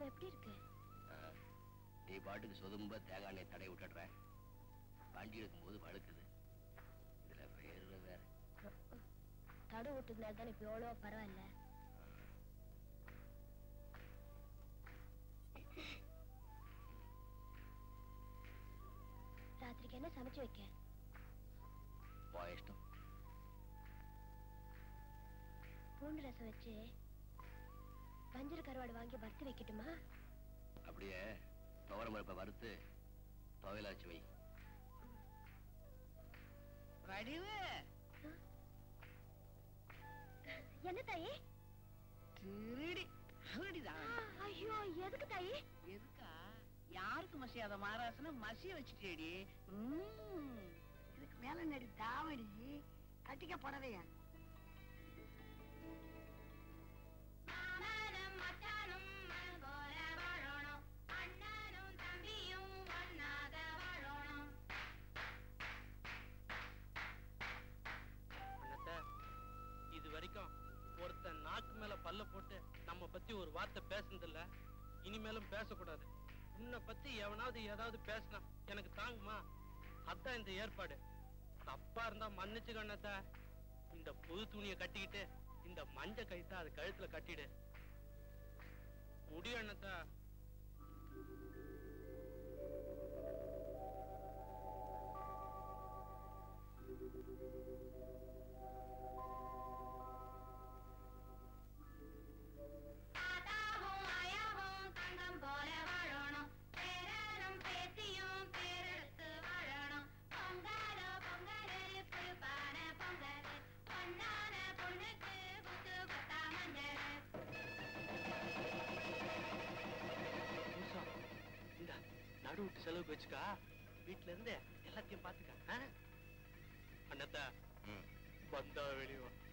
இப்ப எப்படி இருக்கு ஆ, நீ பாட்டுக்கு சொதும்ப தேங்காய் எண்ணெய் தடை விட்டுடுற வண்டி எடுக்கும்போது வழுக்குது இதுல வேறு வேற தடு விட்டுக்குனா தானே இப்ப எவ்வளவோ பரவாயில்ல ராத்திரிக்கு என்ன சமைச்சு வைக்க வா இஷ்டம் பூண்டு ரசம் வச்சு வஞ்சர கருவாடு வாங்கி வறுத்து வைக்கட்டுமா அப்படியே துவரம் பருப்பை வறுத்து துவையலாச்சு வை வடிவு என்ன தாயி திருடி திருடிதான் ஐயோ எதுக்கு தாயி எதுக்கா யாருக்கு மசியாத மாராசன மசிய வச்சுட்டேடி ம். இதுக்கு மேல நடி தாவடி கட்டிக்க புடவையா மாமனும் மச்சானும் மண் போல வாழணும் அண்ணனும் தம்பியும் ஒன்னாக வாழணும் அண்ணாத்த, இது வரைக்கும் ஒருத்தன் நாக்கு மேல பல்ல போட்டு நம்ம பத்தி ஒரு வார்த்தை பேசுனதில்ல இனிமேலும் பேசக்கூடாது உன்னை பத்தி எவனாவது ஏதாவது பேசினா எனக்கு தாங்குமா அதான் இந்த ஏற்பாடு தப்பா இருந்தா மன்னிச்சு கண்ணத்த இந்த புது துணியை கட்டிக்கிட்டு இந்த மஞ்ச கைத்த அது கழுத்துல கட்டிடு முடியும் அண்ணத்தா தாத்தாவும் ஆயாவும் தங்கம் போல வாழணும் பேரனும் பேத்தியும் பேரெடுத்து வாழணும் பொங்கலோ பொங்கல் புதுப்பான பொங்கல் பொன்னான பொண்ணுக்கு புத்து கொத்தா மஞ்சள் பூசா, இந்த நடு விட்டு செலவுக்கு வச்சுக்கா வீட்டுல இருந்து எல்லாத்தையும் பாத்துக்க ஆ? அண்ணத்தா ம். வந்தா வெளியே வா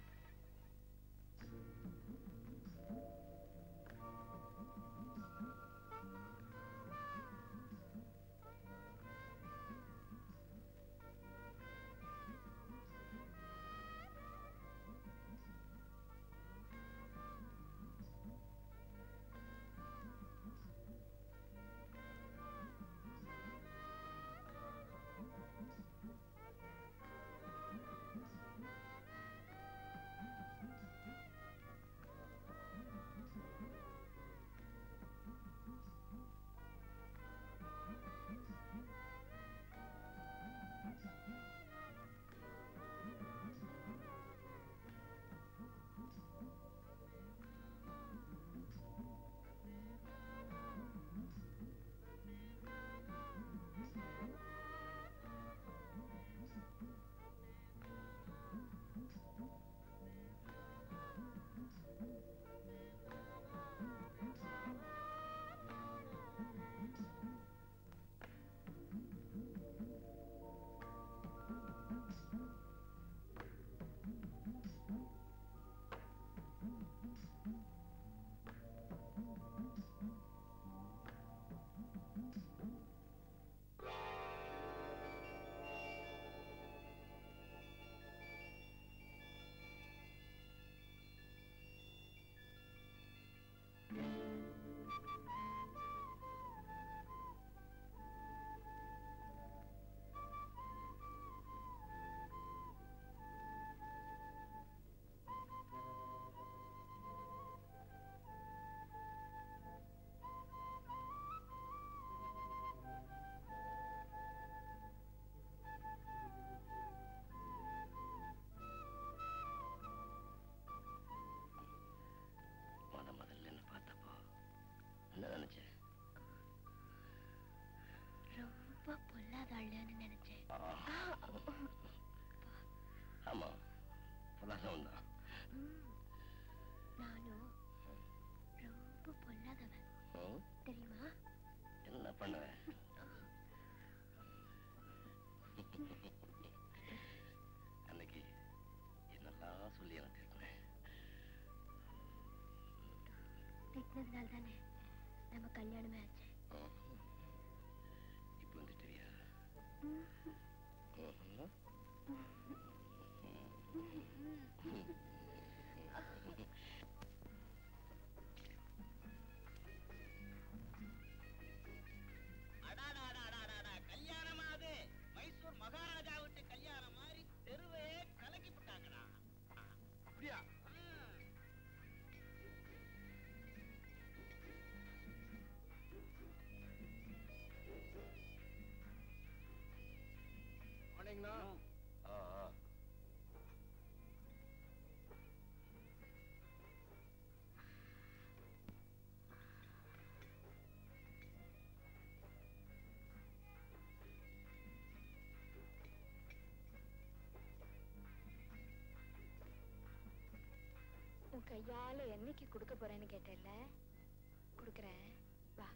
முத முதல்ல என்ன பார்த்தப்போ என்ன நினைச்சேன் ரொம்ப பொல்லாத ஆளுன்னு நினைச்சேன் ஆமா பொல்லாதவன் தான் ம். நானும் ரொம்ப பொல்லாதவன் ம், தெரியுமா என்ன பண்ணுவேன் அன்னைக்கு என்னெல்லாம் சொல்லி எனக்கு திட்டினேன். திட்டினதுனால தானே நம்ம கல்யாணமே ஆச்சு ம். இப்போ வந்து தெரியா கையால என்னைக்கு கொடுக்க போறேன்னு கேட்டேல்ல கொடுக்கறேன் வா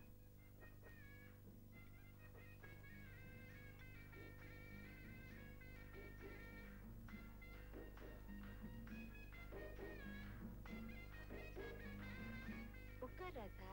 உட்கார் ராசா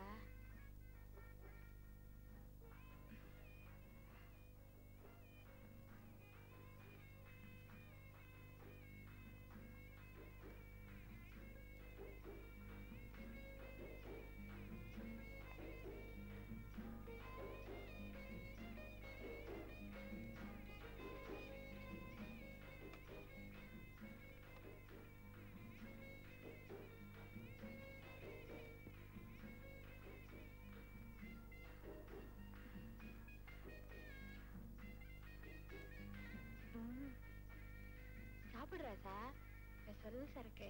ம். சாப்பிடு ராசா ஸ்பெஷல் சரக்கு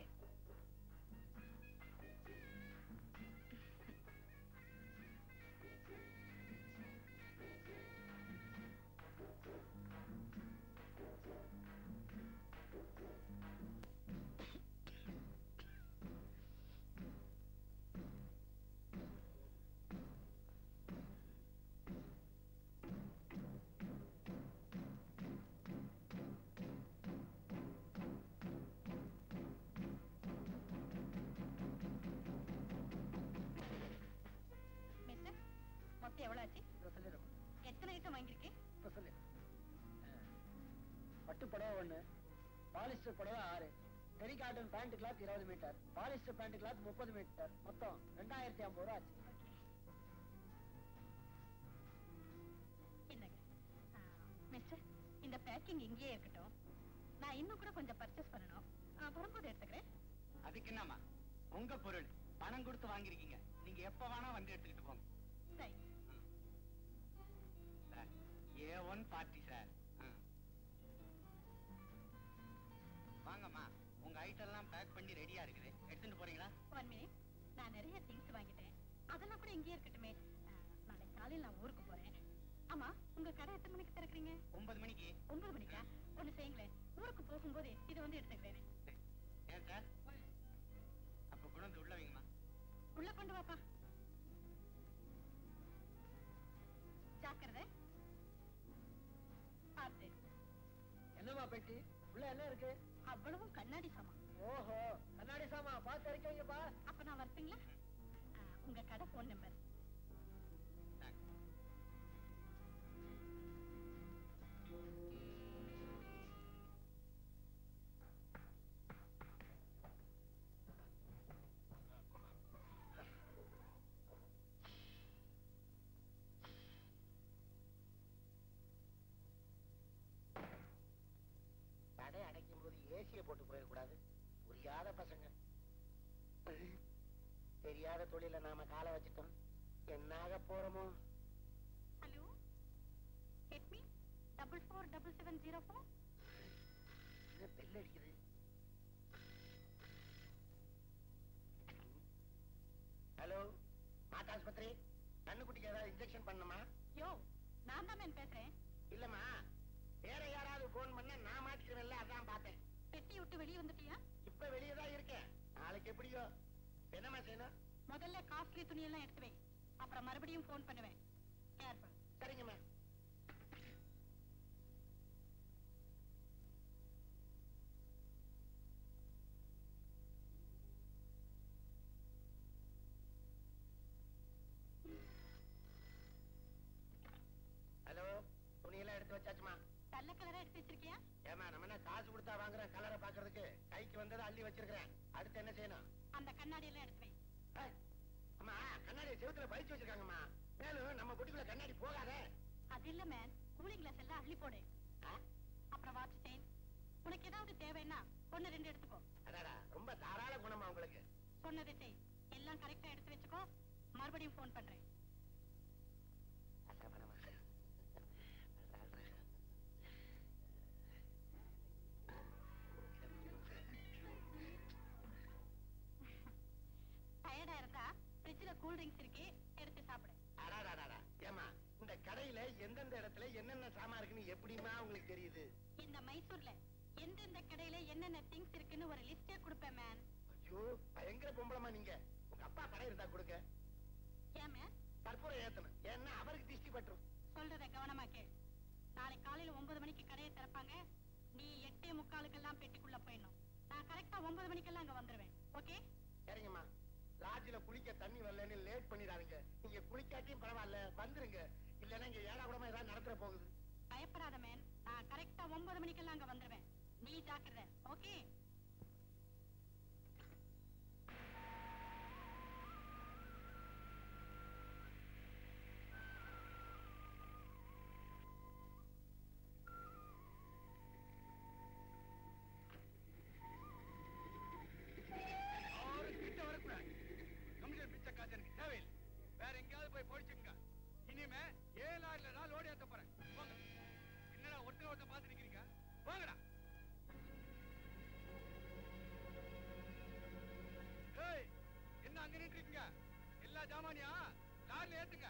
மிஸ்டர் மொத்தம் எவ்வளவு ஆச்சு எத்தனை ஐட்டம் வாங்கியிருக்கேன் பட்டு புடவை ஒண்ணு பாலிஸ்டர் புடவை ஆறு டெரி காட்டன் பேண்ட் கிளாத் இருபது மீட்டர் பாலிஸ்டர் பேண்ட் கிளாத் முப்பது மீட்டர் மொத்தம் ரெண்டாயிரத்தி ஐம்பது ரூபா ஆச்சு என்னங்க ஆ, மிஸ்டர் இந்த பேக்கிங் இங்கேயே இருக்கட்டும் நான் இன்னும் கூட கொஞ்சம் பர்ச்சேஸ் பண்ணணும் ஆ, வரும்போது எடுத்துக்கிறேன் அதுக்கு என்னம்மா உங்க பொருள் பணம் கொடுத்து வாங்கிருக்கீங்க நீங்க எப்ப வேணா வந்து எடுத்துக்கிட்டு போங்க சரி sir A one party sir வாங்கம்மா உங்க ஐட்டம் எல்லாம் பேக் பண்ணி ரெடியா இருக்குது எடுத்துட்டு போறீங்களா ஒன் மினிட் நான் நிறைய திங்ஸ் வாங்கிட்டேன் அதெல்லாம் கூட இங்கேயே இருக்கட்டுமே ஆ, நாளைக்கு காலையில் நான் ஊருக்கு போறேன் ஆமா உங்க கடை எத்தனை மணிக்கு திறக்கறீங்க ஒன்பது மணிக்கு ஒன்பது மணிக்கா ஒண்ணு செய்யுங்களேன் ஊருக்கு போகும்போது இது வந்து எடுத்துக்கிறேன் ஏன் சார் அப்ப கொண்டு வந்து உள்ள வைங்கம்மா உள்ள கொண்டு வாப்பா ஜாக்கிரதை பார்த்து என்னம்மா பெட்டி உள்ள என்ன இருக்கு அவ்வளவும் கண்ணாடி சாமான் ஓஹோ கண்ணாடி சாமா பார்த்து இறக்கி வைங்கப்பா அப்ப நான் வரட்டுங்களா ஆ, உங்க கடை ஃபோன் நம்பர் கடை அடைக்கும் போது ஏசிய போட்டு போயிடக்கூடாது புரியாத பசங்க தெரியாத தொழில நாம காலை வச்சுட்டோம் என்னாக போறோமோ hello head me double four double seven zero four என்ன பெல் அடிக்குது ஹலோ மாட்டாஸ்பத்திரி கண்ணுக்குட்டிக்கு ஏதாவது இன்ஜெக்ஷன் பண்ணுமா யோ நான் தான் மேம் பேசுறேன் இல்லம்மா வேற யாராவது போன் பண்ண நான் மாட்டிக்கிறேன்ல அதான் பார்த்தேன் பெட்டி விட்டு வெளியே வந்துட்டியா இப்ப வெளியே தான் இருக்கேன் நாளைக்கு எப்படியோ என்னம்மா செய்யணும் முதல்ல காஸ்ட்லி துணியெல்லாம் எடுத்து வை அப்புறம் மறுபடியும் ஃபோன் பண்ணுவேன் கேர்ஃபுல் சரிங்கம்மா ஹலோ துணியெல்லாம் எடுத்து வச்சாச்சுமா நல்ல கலரா எடுத்து வச்சிருக்கியா ஏமா நம்ம என்ன காசு கொடுத்தா வாங்குறேன் கலரை பாக்குறதுக்கு கைக்கு வந்ததை அள்ளி வச்சிருக்கிறேன் அடுத்து என்ன செய்யணும் அந்த கண்ணாடி எல்லாம் எடுத்து வை ஏய், அம்மா கண்ணாடி செவுத்துல பறிச்சு வச்சிருக்காங்கம்மா மேலும் நம்ம குட்டிக்குள்ள கண்ணாடி போகாதே அது இல்ல மேன் கூலிங் கிளாஸ் எல்லாம் அள்ளி போடு ஆ? அப்புறம் வாட்ச் செயின் உனக்கு ஏதாவது தேவைன்னா ஒண்ணு ரெண்டு எடுத்துக்கோ அடாடா ரொம்ப தாராள குணமா உங்களுக்கு சொன்னதை செய் எல்லாம் கரெக்டா எடுத்து வச்சுக்கோ மறுபடியும் ஃபோன் பண்றேன் அசபரமா. டயர்டா இருந்தா ஃப்ரிட்ஜ்ல கூல் ட்ரிங்க்ஸ் இருக்கு எடுத்து சாப்பிடு அடாடாடாடா. ஏம்மா இந்த கடையில எந்தெந்த இடத்துல என்னென்ன சாமான் இருக்குன்னு எப்படிமா உங்களுக்கு தெரியுது இந்த மைசூர்ல எந்தெந்த கடையில என்னென்ன திங்ஸ் இருக்குன்னு ஒரு லிஸ்டே கொடுப்பேன் மேன் ஐயோ பயங்கர பொம்பளமா நீங்க உங்க அப்பா கடை இருந்தா கொடுங்க ஏமே கற்பூரம் ஏத்தணும் ஏன்னா அவருக்கு திஷ்டி பட்டுரும் சொல்றத கவனமா கேள் நாளை காலையில ஒன்பது மணிக்கு கடையை திறப்பாங்க நீ எட்டே முக்காலுக்கெல்லாம் பெட்டிக்குள்ள போயிடணும் நான் கரெக்டா ஒன்பது மணிக்கெல்லாம் அங்க வந்துருவேன் ஓகே சரிங்கம்மா லாட்ஜில குளிக்க தண்ணி வரலன்னு லேட் பண்ணிடாதீங்க நீங்க குளிக்காட்டியும் பரவாயில்ல வந்துருங்க இல்லைன்னா இங்க ஏடா கூடமா ஏதாவது நடத்துற போகுது பயப்படாத மேன் நான் கரெக்டா ஒன்பது மணிக்கெல்லாம் அங்க வந்துருவேன் நீ ஜாக்கிரதை ஓகே யாரும் கிட்ட வரக்கூடாது கமிஷன் பிச்சை காசு எனக்கு தேவையில்லை வேற எங்கேயாவது போய் பொழிச்சுங்க இனிமே ஏழாயிரம் தான் லோடி ஏத்த போறேன் போங்க என்னடா ஒருத்தர் ஒருத்தர் பார்த்து நிக்கிறீங்க போங்கடா ஏய் என்ன அங்க நின்று இருக்கீங்க எல்லா ஜாமானியா லாரில ஏத்துங்க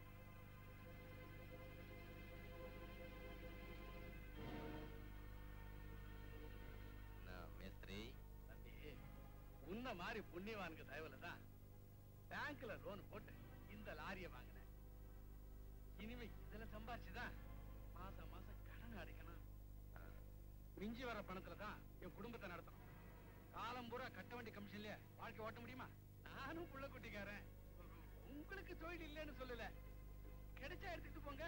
நான் மேஸ்திரி தம்பி உன்ன மாதிரி புண்ணியவானுக்கு தயவுல தான் பேங்க்ல லோன் போட்டு இந்த லாரிய வாங்கினேன் இனிமே இதுல சம்பாரிச்சுதான் மாசம் மாசம் கடன் அடைக்கணும் மிஞ்சி வர பணத்துல தான் என் குடும்பத்தை நடத்தணும் காலம் பூரா கட்ட வேண்டிய கமிஷன்லயே வாழ்க்கை ஓட்ட முடியுமா நானும் புள்ள குட்டிக்காரன் உங்களுக்கு தொழில் இல்லைன்னு சொல்லல கிடைச்சா எடுத்துட்டு போங்க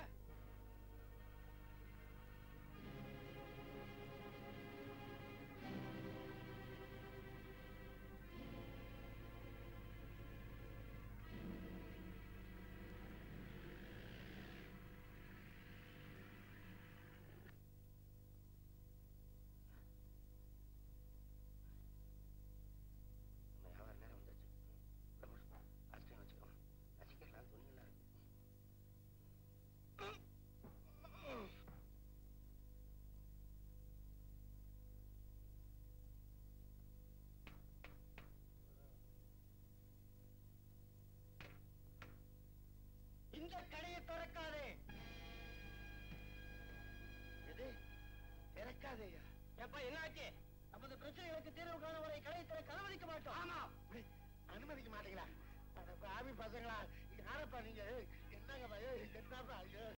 நம்ம வியாபார நேரம் வந்துருச்சு அரிசி வச்சுக்கலாம் ரசிக்கலாம் துணியெல்லாம் இருக்கு இந்த கடையை திறக்காதே எது திறக்காதேயா ஏப்பா என்னாச்சு நமது பிரச்சனைகளுக்கு தீர்வு காண வரை கடையை திறக்க அனுமதிக்க மாட்டோம் ஆமா ஏய், அனுமதிக்க மாட்டீங்களா அட பாவி பசங்களா யாரப்பா நீங்க என்னங்க என்னப்பா ஐயோ